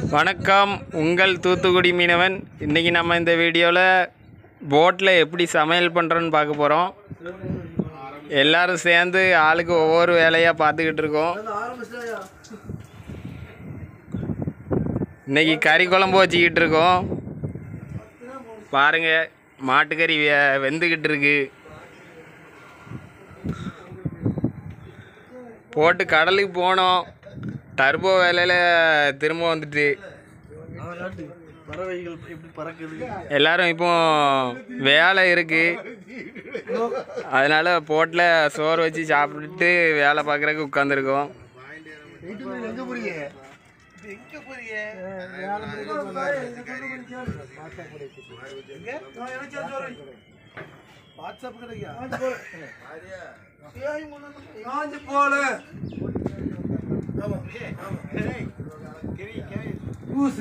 வணக்கம் உங்கள் தூத்துக்குடி மீனவன் இன்றைக்கி நம்ம இந்த வீடியோவில் போட்டில் எப்படி சமையல் பண்ணுறோன்னு பார்க்க போகிறோம் எல்லாரும் சேர்ந்து ஆளுக்கு ஒவ்வொரு வேலையாக பார்த்துக்கிட்டு இருக்கோம் இன்னைக்கு கறி குழம்பு வச்சுக்கிட்டு இருக்கோம் பாருங்க மாட்டுக்கறி வெ- வெந்துக்கிட்டு இருக்கு போட்டு கடலுக்கு போனோம் டர்போ வேலையில் திரும்ப வந்துட்டு பறவைகள் எப்படி பறக்குது எல்லாரும் இப்போ வேலை இருக்கு அதனால போட்டில் சோறு வச்சு சாப்பிட்டுட்டு வேலை பார்க்குறதுக்கு உட்காந்துருக்கோம் எங்க போறீங்க எங்க போறீங்க வாட்ஸ்அப் கிடைக்கா காஞ்சி போல ஊசு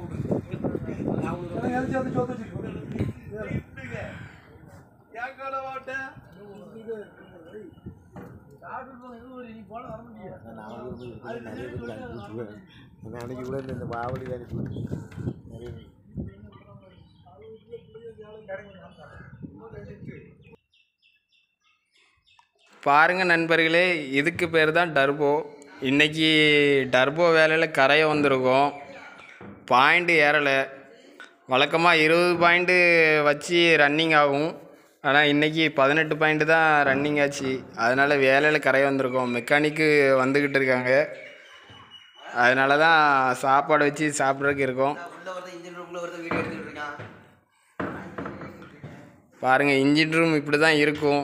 அன்னைக்கு கூட இந்த பாவடி அனுப்பி நிறைய பாருங்க நண்பர்களே இதுக்கு பேர் தான் டர்போ இன்னைக்கு டர்போ வேலையில் கரையை வந்திருக்கோம் பாயிண்ட்டு ஏறலை வழக்கமாக இருபது பாயிண்ட்டு வச்சு ரன்னிங் ஆகும் ஆனால் இன்றைக்கி பதினெட்டு பாயிண்ட்டு தான் ரன்னிங் ஆச்சு அதனால் வேலையில் கரையை வந்திருக்கோம் மெக்கானிக்கு வந்துக்கிட்டு இருக்காங்க அதனால தான் சாப்பாடு வச்சு சாப்பிட்றதுக்கு இருக்கோம் உள்ள ஒருத்தன் இன்ஜின் ரூம்ல ஒருத்தன் வீடியோ எடுத்துட்டு இருக்கான் பாருங்கள் இன்ஜின் ரூம் இப்படி தான் இருக்கும்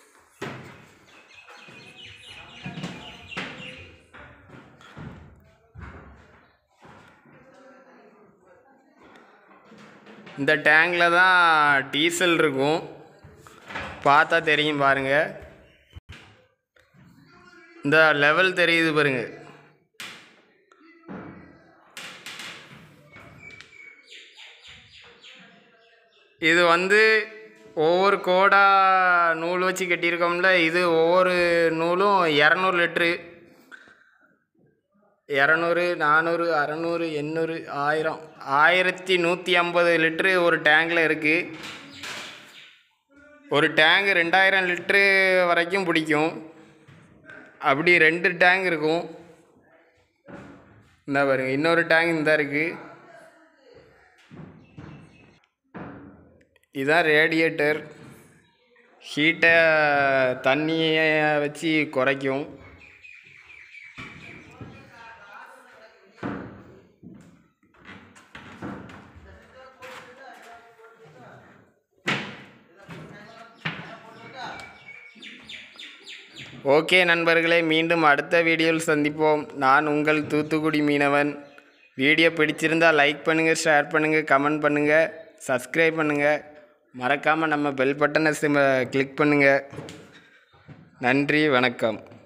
இந்த டேங்கில் தான் டீசல் இருக்கும் பார்த்தா தெரியும் பாருங்க இந்த லெவல் தெரியுது பாருங்க இது வந்து ஒவ்வொரு கோடா நூல் வச்சு கட்டியிருக்கோம்ல இது ஒவ்வொரு நூலும் இரநூறு லிட்ரு இரநூறு நானூறு அறநூறு எண்ணூறு ஆயிரம் ஆயிரத்தி நூற்றி ஐம்பது லிட்ரு ஒரு டேங்கில் இருக்குது ஒரு டேங்க் ரெண்டாயிரம் லிட்ரு வரைக்கும் பிடிக்கும் அப்படி ரெண்டு டேங்க் இருக்கும் இந்த பாருங்க இன்னொரு டேங்க் இந்த இருக்குது இதான் ரேடியேட்டர் ஹீட்டை தண்ணியை வச்சு குறைக்கும் ஓகே நண்பர்களே மீண்டும் அடுத்த வீடியோவில் சந்திப்போம் நான் உங்கள் தூத்துக்குடி மீனவன் வீடியோ பிடிச்சிருந்தால் லைக் பண்ணுங்கள் ஷேர் பண்ணுங்கள் கமெண்ட் பண்ணுங்கள் சப்ஸ்கிரைப் பண்ணுங்கள் மறக்காமல் நம்ம பெல் பட்டனை சிம் கிளிக் பண்ணுங்கள் நன்றி வணக்கம்